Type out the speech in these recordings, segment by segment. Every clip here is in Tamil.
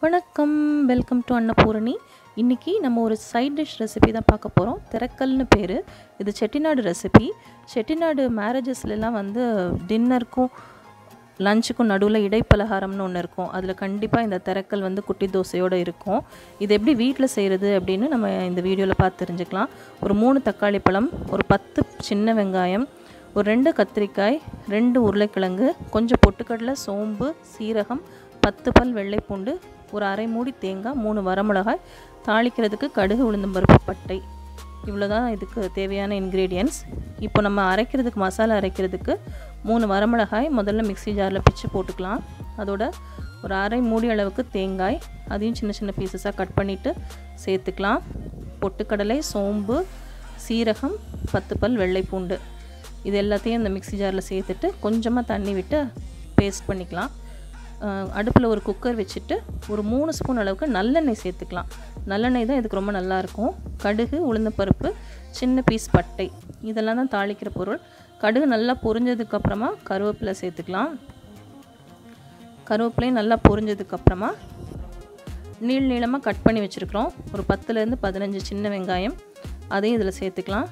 வணக்கம் வெல்கம் டு அன்னபூரணி இன்றைக்கி நம்ம ஒரு சைட் டிஷ் ரெசிபி தான் பார்க்க போகிறோம் திரக்கல்னு பேர் இது செட்டிநாடு ரெசிபி செட்டிநாடு மேரேஜஸ்லலாம் வந்து டின்னருக்கும் லஞ்சுக்கும் நடுவில் இடைப்பலகாரம்னு ஒன்று இருக்கும் அதில் கண்டிப்பாக இந்த திரக்கல் வந்து குட்டி தோசையோடு இருக்கும் இது எப்படி வீட்டில் செய்கிறது அப்படின்னு நம்ம இந்த வீடியோவில் பார்த்து தெரிஞ்சுக்கலாம் ஒரு மூணு தக்காளி பழம் ஒரு பத்து சின்ன வெங்காயம் ஒரு ரெண்டு கத்திரிக்காய் ரெண்டு உருளைக்கிழங்கு கொஞ்சம் பொட்டுக்கடலை சோம்பு சீரகம் பத்து பல் வெள்ளைப்பூண்டு ஒரு அரை மூடி தேங்காய் மூணு வரமிளகாய் தாளிக்கிறதுக்கு கடுகு உளுந்தம்பருப்பு பட்டை இவ்வளோ தான் இதுக்கு தேவையான இன்க்ரீடியன்ட்ஸ் இப்போ நம்ம அரைக்கிறதுக்கு மசாலா அரைக்கிறதுக்கு மூணு வரமிளகாய் முதல்ல மிக்ஸி ஜாரில் பிச்சு போட்டுக்கலாம் அதோட ஒரு அரை மூடி அளவுக்கு தேங்காய் அதையும் சின்ன சின்ன பீசஸாக கட் பண்ணிவிட்டு சேர்த்துக்கலாம் பொட்டுக்கடலை சோம்பு சீரகம் பத்து பல் வெள்ளைப்பூண்டு இது எல்லாத்தையும் இந்த மிக்ஸி ஜாரில் சேர்த்துட்டு கொஞ்சமாக தண்ணி விட்டு பேஸ்ட் பண்ணிக்கலாம் அடுப்பில் ஒரு குக்கர் வச்சுட்டு ஒரு மூணு ஸ்பூன் அளவுக்கு நல்லெண்ணெய் சேர்த்துக்கலாம் நல்லெண்ணெய் தான் இதுக்கு ரொம்ப நல்லாயிருக்கும் கடுகு உளுந்தப்பருப்பு சின்ன பீஸ் பட்டை இதெல்லாம் தான் தாளிக்கிற பொருள் கடுகு நல்லா பொரிஞ்சதுக்கப்புறமா கருவேப்பிலை சேர்த்துக்கலாம் கருவேப்பிலையும் நல்லா பொரிஞ்சதுக்கப்புறமா நீள் நீளமாக கட் பண்ணி வச்சுருக்குறோம் ஒரு பத்துலேருந்து பதினஞ்சு சின்ன வெங்காயம் அதையும் இதில் சேர்த்துக்கலாம்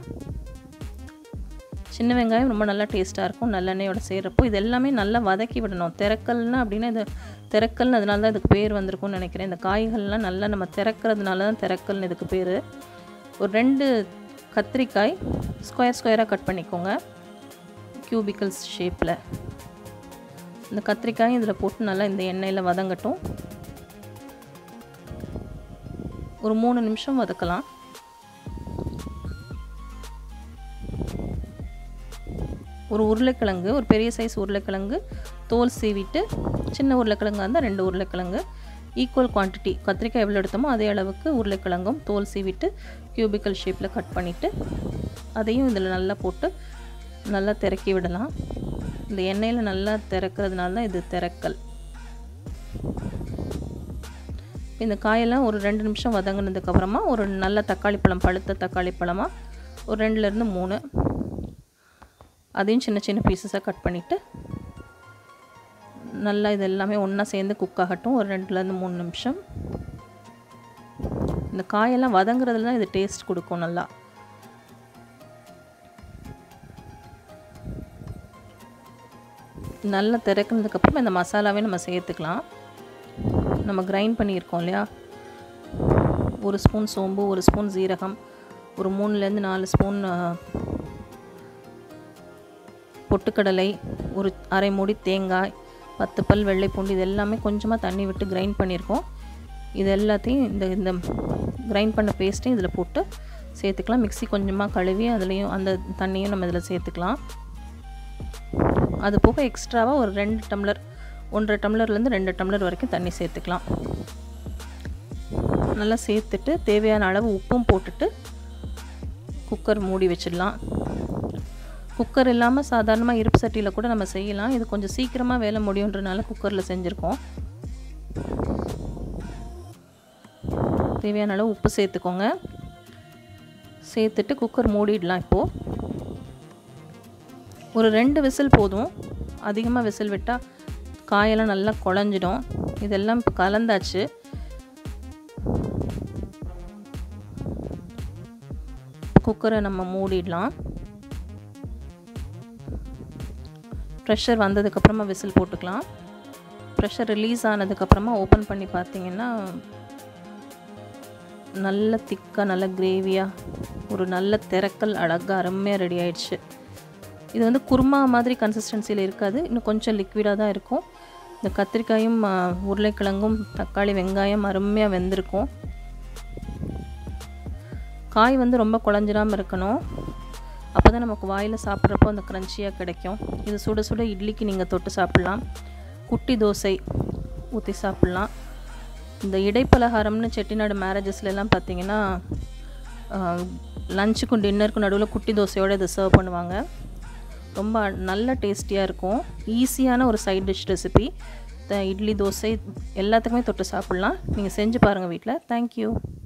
சின்ன வெங்காயம் ரொம்ப நல்லா டேஸ்ட்டாக இருக்கும் நல்லெண்ணெயோட செய்கிறப்போ இது எல்லாமே நல்லா வதக்கி விடணும் திறக்கல்னா அப்படின்னா இது திறக்கல்னு அதனால தான் இதுக்கு பேர் வந்திருக்கும்னு நினைக்கிறேன் இந்த காய்கள்லாம் நல்லா நம்ம திறக்கிறதுனால தான் திறக்கல்னு இதுக்கு பேர் ஒரு ரெண்டு கத்திரிக்காய் ஸ்கொயர் ஸ்கொயராக கட் பண்ணிக்கோங்க கியூபிக்கல்ஸ் ஷேப்பில் இந்த கத்திரிக்காயும் இதில் போட்டு நல்லா இந்த எண்ணெயில் வதங்கட்டும் ஒரு மூணு நிமிஷம் வதக்கலாம் ஒரு உருளைக்கிழங்கு ஒரு பெரிய சைஸ் உருளைக்கிழங்கு தோல் சீவிட்டு சின்ன உருளைக்கிழங்கு இருந்தால் ரெண்டு உருளைக்கிழங்கு ஈக்குவல் குவான்டிட்டி கத்திரிக்காய் எவ்வளோ எடுத்தோமோ அதே அளவுக்கு உருளைக்கிழங்கும் தோல் சீவிட்டு கியூபிக்கல் ஷேப்பில் கட் பண்ணிவிட்டு அதையும் இதில் நல்லா போட்டு நல்லா திறக்கி விடலாம் இந்த எண்ணெயில் நல்லா திறக்கிறதுனால தான் இது திறக்கல் இந்த காயெல்லாம் ஒரு ரெண்டு நிமிஷம் வதங்கினதுக்கப்புறமா ஒரு நல்ல தக்காளி பழம் பழுத்த தக்காளி பழமாக ஒரு ரெண்டுலேருந்து மூணு அதையும் சின்ன சின்ன பீசஸாக கட் பண்ணிவிட்டு நல்லா இது எல்லாமே ஒன்றா சேர்ந்து குக் ஆகட்டும் ஒரு ரெண்டுலேருந்து மூணு நிமிஷம் இந்த காயெல்லாம் வதங்குறதுல தான் இது டேஸ்ட் கொடுக்கும் நல்லா நல்லா திறக்கினதுக்கப்புறம் இந்த மசாலாவே நம்ம சேர்த்துக்கலாம் நம்ம கிரைண்ட் பண்ணியிருக்கோம் இல்லையா ஒரு ஸ்பூன் சோம்பு ஒரு ஸ்பூன் ஜீரகம் ஒரு மூணுலேருந்து நாலு ஸ்பூன் பொட்டுக்கடலை ஒரு அரை மூடி தேங்காய் பத்து பல் வெள்ளை பூண்டு இது எல்லாமே கொஞ்சமாக தண்ணி விட்டு கிரைண்ட் பண்ணியிருக்கோம் இது எல்லாத்தையும் இந்த இந்த கிரைண்ட் பண்ண பேஸ்ட்டையும் இதில் போட்டு சேர்த்துக்கலாம் மிக்சி கொஞ்சமாக கழுவி அதுலேயும் அந்த தண்ணியும் நம்ம இதில் சேர்த்துக்கலாம் அது போக எக்ஸ்ட்ராவாக ஒரு ரெண்டு டம்ளர் ஒன்றரை டம்ளர்லேருந்து ரெண்டு டம்ளர் வரைக்கும் தண்ணி சேர்த்துக்கலாம் நல்லா சேர்த்துட்டு தேவையான அளவு உப்பும் போட்டுட்டு குக்கர் மூடி வச்சிடலாம் குக்கர் இல்லாமல் சாதாரணமாக இருப்பு சட்டியில் கூட நம்ம செய்யலாம் இது கொஞ்சம் சீக்கிரமாக வேலை முடியுன்றனால குக்கரில் செஞ்சுருக்கோம் தேவையான அளவு உப்பு சேர்த்துக்கோங்க சேர்த்துட்டு குக்கர் மூடிடலாம் இப்போது ஒரு ரெண்டு விசில் போதும் அதிகமாக விசில் விட்டால் காயெல்லாம் நல்லா குழஞ்சிடும் இதெல்லாம் இப்போ கலந்தாச்சு குக்கரை நம்ம மூடிடலாம் ப்ரெஷர் வந்ததுக்கப்புறமா விசில் போட்டுக்கலாம் ப்ரெஷர் ரிலீஸ் ஆனதுக்கப்புறமா ஓப்பன் பண்ணி பார்த்தீங்கன்னா நல்ல திக்காக நல்ல கிரேவியாக ஒரு நல்ல திறக்கல் அழகாக அருமையாக ரெடி ஆயிடுச்சு இது வந்து குருமா மாதிரி கன்சிஸ்டன்சியில் இருக்காது இன்னும் கொஞ்சம் லிக்விடாக தான் இருக்கும் இந்த கத்திரிக்காயும் உருளைக்கிழங்கும் தக்காளி வெங்காயம் அருமையாக வெந்திருக்கும் காய் வந்து ரொம்ப குழஞ்சிடாமல் இருக்கணும் அப்போ தான் நமக்கு வாயில் சாப்பிட்றப்போ அந்த க்ரன்ச்சியாக கிடைக்கும் இது சுட சுட இட்லிக்கு நீங்கள் தொட்டு சாப்பிட்லாம் குட்டி தோசை ஊற்றி சாப்பிட்லாம் இந்த இடைப்பலகாரம்னு செட்டிநாடு மேரேஜஸ்லாம் பார்த்தீங்கன்னா லஞ்சுக்கும் டின்னருக்கும் நடுவில் குட்டி தோசையோடு இதை சர்வ் பண்ணுவாங்க ரொம்ப நல்ல டேஸ்டியாக இருக்கும் ஈஸியான ஒரு side dish recipe idli dosa எல்லாத்துக்குமே தொட்டு சாப்பிட்லாம் நீங்கள் செஞ்சு பாருங்கள் வீட்டில் தேங்க்யூ